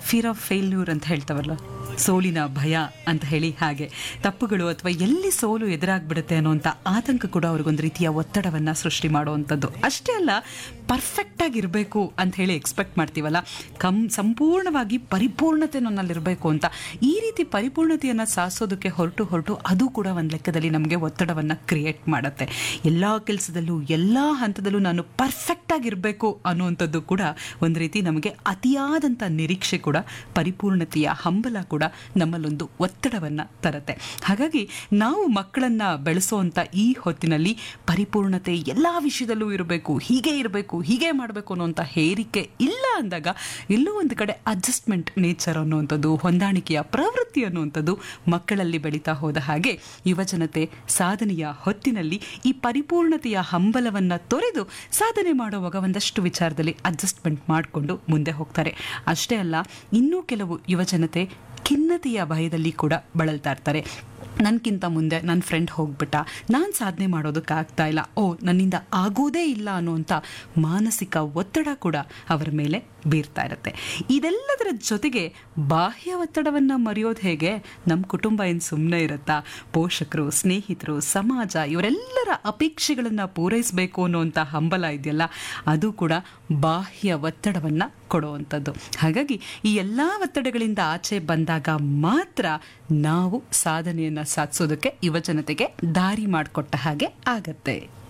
fear of failure ಅಂತ ಹೇಳ್ತಾವಲ್ಲ ಸೋಲಿನ ಭಯ ಅಂತ ಹೇಳಿ ಹಾಗೆ ತಪ್ಪುಗಳು ಅಥವಾ ಎಲ್ಲಿ ಸೋಲು ಎದುರಾಗ್ಬಿಡುತ್ತೆ ಅನ್ನೋಂಥ ಆತಂಕ ಕೂಡ ಅವ್ರಿಗೊಂದು ರೀತಿಯ ಒತ್ತಡವನ್ನು ಸೃಷ್ಟಿ ಮಾಡುವಂಥದ್ದು ಅಷ್ಟೇ ಅಲ್ಲ ಪರ್ಫೆಕ್ಟ್ ಆಗಿರಬೇಕು ಅಂತ ಹೇಳಿ ಎಕ್ಸ್ಪೆಕ್ಟ್ ಮಾಡ್ತೀವಲ್ಲ ಕಂ ಸಂಪೂರ್ಣವಾಗಿ ಪರಿಪೂರ್ಣತೆ ನನ್ನಲ್ಲಿರಬೇಕು ಅಂತ ಈ ರೀತಿ ಪರಿಪೂರ್ಣತೆಯನ್ನು ಸಾಧಿಸೋದಕ್ಕೆ ಹೊರಟು ಹೊರಟು ಅದು ಕೂಡ ಒಂದು ಲೆಕ್ಕದಲ್ಲಿ ನಮಗೆ ಒತ್ತಡವನ್ನು ಕ್ರಿಯೇಟ್ ಮಾಡುತ್ತೆ ಎಲ್ಲ ಕೆಲಸದಲ್ಲೂ ಎಲ್ಲ ಹಂತದಲ್ಲೂ ನಾನು ಪರ್ಫೆಕ್ಟ್ ಆಗಿರಬೇಕು ಅನ್ನುವಂಥದ್ದು ಕೂಡ ಒಂದು ರೀತಿ ನಮಗೆ ಅತಿಯಾದಂಥ ನಿರೀಕ್ಷೆ ಕೂಡ ಪರಿಪೂರ್ಣತೆಯ ಹಂಬಲ ಕೂಡ ನಮ್ಮಲ್ಲೊಂದು ಒತ್ತಡವನ್ನು ತರುತ್ತೆ ಹಾಗಾಗಿ ನಾವು ಮಕ್ಕಳನ್ನ ಬೆಳೆಸುವಂಥ ಈ ಹೊತ್ತಿನಲ್ಲಿ ಪರಿಪೂರ್ಣತೆ ಎಲ್ಲ ವಿಷಯದಲ್ಲೂ ಇರಬೇಕು ಹೀಗೆ ಇರಬೇಕು ಹೀಗೆ ಮಾಡಬೇಕು ಅನ್ನುವಂಥ ಹೇರಿಕೆ ಇಲ್ಲ ಅಂದಾಗ ಎಲ್ಲೋ ಒಂದು ಕಡೆ ಅಡ್ಜಸ್ಟ್ಮೆಂಟ್ ನೇಚರ್ ಅನ್ನುವಂಥದ್ದು ಹೊಂದಾಣಿಕೆಯ ಪ್ರವೃತ್ತಿ ಅನ್ನುವಂಥದ್ದು ಮಕ್ಕಳಲ್ಲಿ ಬೆಳೀತಾ ಹೋದ ಹಾಗೆ ಯುವಜನತೆ ಸಾಧನೆಯ ಹೊತ್ತಿನಲ್ಲಿ ಈ ಪರಿಪೂರ್ಣತೆಯ ಹಂಬಲವನ್ನು ತೊರೆದು ಸಾಧನೆ ಮಾಡುವಾಗ ಒಂದಷ್ಟು ವಿಚಾರದಲ್ಲಿ ಅಡ್ಜಸ್ಟ್ಮೆಂಟ್ ಮಾಡಿಕೊಂಡು ಮುಂದೆ ಹೋಗ್ತಾರೆ ಅಷ್ಟೇ ಅಲ್ಲ ಇನ್ನೂ ಕೆಲವು ಯುವಜನತೆ ಖಿನ್ನತೆಯ ಭಯದಲ್ಲಿ ಕೂಡ ಬಳಲ್ತಾ ಇರ್ತಾರೆ ನನಗಿಂತ ಮುಂದೆ ನನ್ನ ಫ್ರೆಂಡ್ ಹೋಗ್ಬಿಟ್ಟ ನಾನು ಸಾಧನೆ ಮಾಡೋದಕ್ಕೆ ಆಗ್ತಾ ಇಲ್ಲ ಓ ನನ್ನಿಂದ ಆಗೋದೇ ಇಲ್ಲ ಅನ್ನುವಂಥ ಮಾನಸಿಕ ಒತ್ತಡ ಕೂಡ ಅವರ ಮೇಲೆ ಬೀರ್ತಾ ಇರುತ್ತೆ ಇದೆಲ್ಲದರ ಜೊತೆಗೆ ಬಾಹ್ಯ ಒತ್ತಡವನ್ನು ಮರೆಯೋದು ಹೇಗೆ ನಮ್ಮ ಕುಟುಂಬ ಏನು ಸುಮ್ಮನೆ ಇರುತ್ತಾ ಪೋಷಕರು ಸ್ನೇಹಿತರು ಸಮಾಜ ಇವರೆಲ್ಲರ ಅಪೇಕ್ಷೆಗಳನ್ನು ಪೂರೈಸಬೇಕು ಅನ್ನುವಂಥ ಹಂಬಲ ಇದೆಯಲ್ಲ ಅದು ಕೂಡ ಬಾಹ್ಯ ಒತ್ತಡವನ್ನು ಕೊಡುವಂಥದ್ದು ಹಾಗಾಗಿ ಈ ಎಲ್ಲ ಒತ್ತಡಗಳಿಂದ ಆಚೆ ಬಂದಾಗ ಮಾತ್ರ ನಾವು ಸಾಧನೆಯನ್ನು ಸಾಧಿಸೋದಕ್ಕೆ ಯುವಜನತೆಗೆ ದಾರಿ ಮಾಡಿಕೊಟ್ಟ ಹಾಗೆ ಆಗತ್ತೆ